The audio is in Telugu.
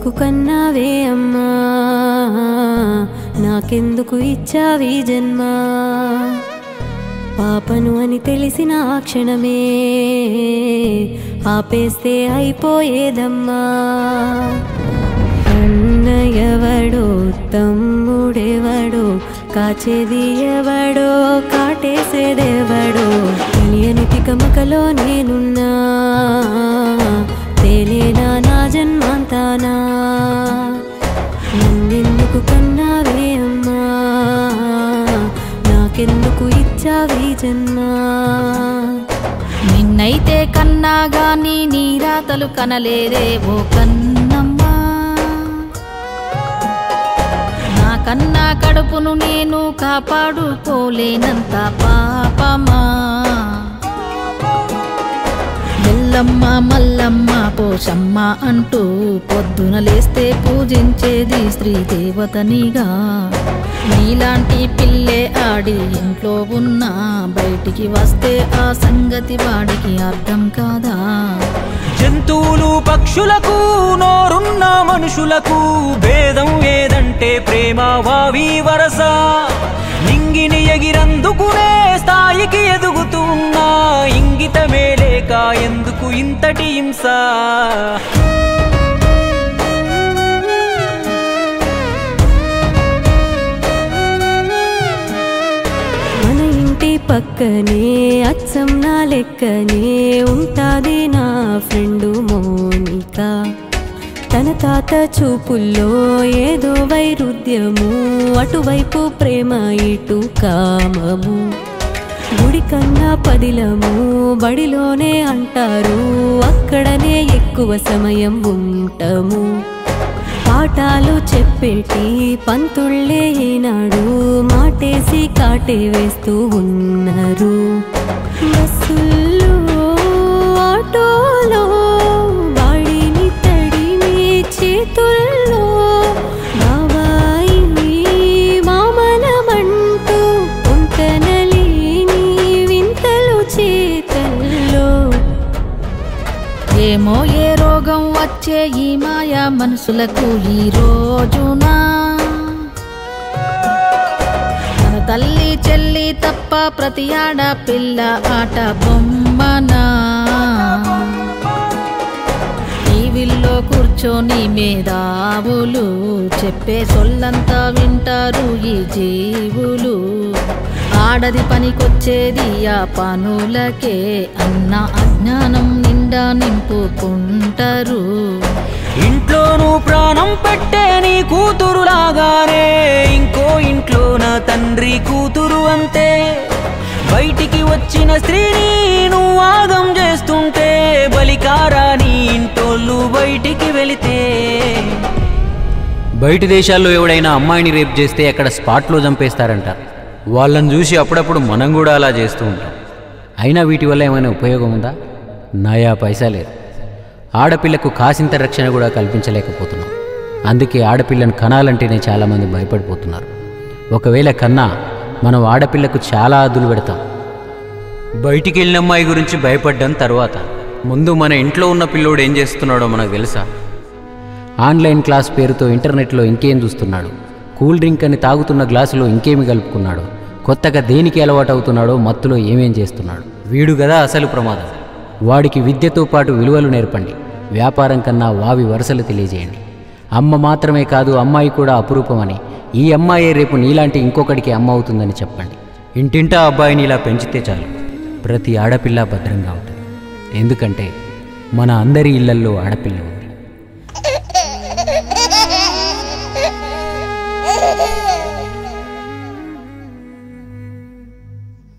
నన్నెందుకు కన్నావే అమ్మా నాకెందుకు ఇచ్చావీ జన్మ పాపను అని తెలిసిన ఆ క్షణమే ఆపేస్తే అయిపోయేదమ్మా అన్నయ్యవడో తమ్ముడెవడో కాచేది ఎవడో కాటేసేదెవడో తెలియని తికమకలో నేనున్నా తేలేనా నా జన్మాంతానా నన్నెందుకు కన్నావే అమ్మా నాకెందుకు ఇచ్చావీ జన్మ నిన్నైతే కన్నా గాని నీ రాతలు కనలేదే ఓ కన్నమ్మా నా కన్నా కడుపును నేను కాపాడుకోలేనంత పాపమా ఎల్లమ్మ మల్లమ్మ పోషమ్మ అంటూ పొద్దున లేస్తే పూజించేది స్త్రీ దేవతనిగా నీలాంటి పిల్లే ఆడి ఇంట్లో ఉన్నా బయటికి వస్తే ఆ సంగతి వాడికి అర్థం కాదా జంతువులు పక్షులకు నోరున్న మనుషులకు భేదం ఏదంటే ప్రేమ వావి వరస నింగిని ఎగిరందుకునే స్థాయికి ఎదుగుతున్నా ఇంగితమే లేక ఎందుకు ఇంతటి హింస మన ఇంటి పక్కనే అచ్చం నా లెక్కనే ఉంటాది నా ఫ్రెండు మోనిక తన తాత చూపుల్లో ఏదో వైరుధ్యము అటువైపు ప్రేమ ఇటు కామము గుడి కన్నా పదిలము బడిలోనే అంటారు అక్కడనే ఎక్కువ సమయం ఉంటాము పాఠాలు చెప్పేటి పంతుళ్ళే ఈనాడు మాటేసి కాటే వేస్తూ ఉన్నారు బస్సుల్లో ఆటోలో వాడిని తడిమి చేతుల్లో బాబాయి మామనమంటూ ఉంటనలేని వింతలు చేతల్లో ఏమో ఏ రోగం వచ్చే ఈ మాయా మనసులకు ఈ రోజునా మన తల్లి చెల్లి తప్ప ప్రతి ఆడ పిల్ల ఆట బొమ్మనా టీవీల్లో కూర్చొని మేధావులు చెప్పే సొల్లంతా వింటారు ఈ జీవులు ఆడది పనికొచ్చేది ఆ పనులకే అన్న అజ్ఞానం నిండా నింపుకుంటారు ఇంట్లోనూ ప్రాణం పెట్టే నీ కూతురులాగానే ఇంకో ఇంట్లో నా తండ్రి కూతురు అంతే బయటికి వచ్చిన స్త్రీని నువ్వు ఆగం చేస్తుంటే బలికారా నీ ఇంటోళ్ళు బయటికి వెళితే బయట దేశాల్లో ఎవడైనా అమ్మాయిని రేప్ చేస్తే అక్కడ స్పాట్లో చంపేస్తారంట వాళ్ళని చూసి అప్పుడప్పుడు మనం కూడా అలా చేస్తూ ఉంటాం అయినా వీటి వల్ల ఏమైనా ఉపయోగం ఉందా నయా పైసా లేదు ఆడపిల్లకు కాసింత రక్షణ కూడా కల్పించలేకపోతున్నాం అందుకే ఆడపిల్లను కనాలంటేనే చాలామంది భయపడిపోతున్నారు ఒకవేళ కన్నా మనం ఆడపిల్లకు చాలా అదులు పెడతాం బయటికి వెళ్ళిన అమ్మాయి గురించి భయపడ్డం తర్వాత ముందు మన ఇంట్లో ఉన్న పిల్లోడు ఏం చేస్తున్నాడో మనకు తెలుసా ఆన్లైన్ క్లాస్ పేరుతో ఇంటర్నెట్లో ఇంకేం చూస్తున్నాడు కూల్ డ్రింక్ అని తాగుతున్న గ్లాసులో ఇంకేమి కలుపుకున్నాడు కొత్తగా దేనికి అలవాటు అవుతున్నాడో మత్తులో ఏమేం చేస్తున్నాడు వీడు కదా అసలు ప్రమాదం వాడికి విద్యతో పాటు విలువలు నేర్పండి వ్యాపారం కన్నా వావి వరుసలు తెలియజేయండి అమ్మ మాత్రమే కాదు అమ్మాయి కూడా అపురూపమని ఈ అమ్మాయే రేపు నీలాంటి ఇంకొకడికి అమ్మ అవుతుందని చెప్పండి ఇంటింటా అబ్బాయిని ఇలా పెంచితే చాలు ప్రతి ఆడపిల్ల భద్రంగా ఉంటుంది ఎందుకంటే మన అందరి ఇళ్లల్లో ఆడపిల్ల ఉంది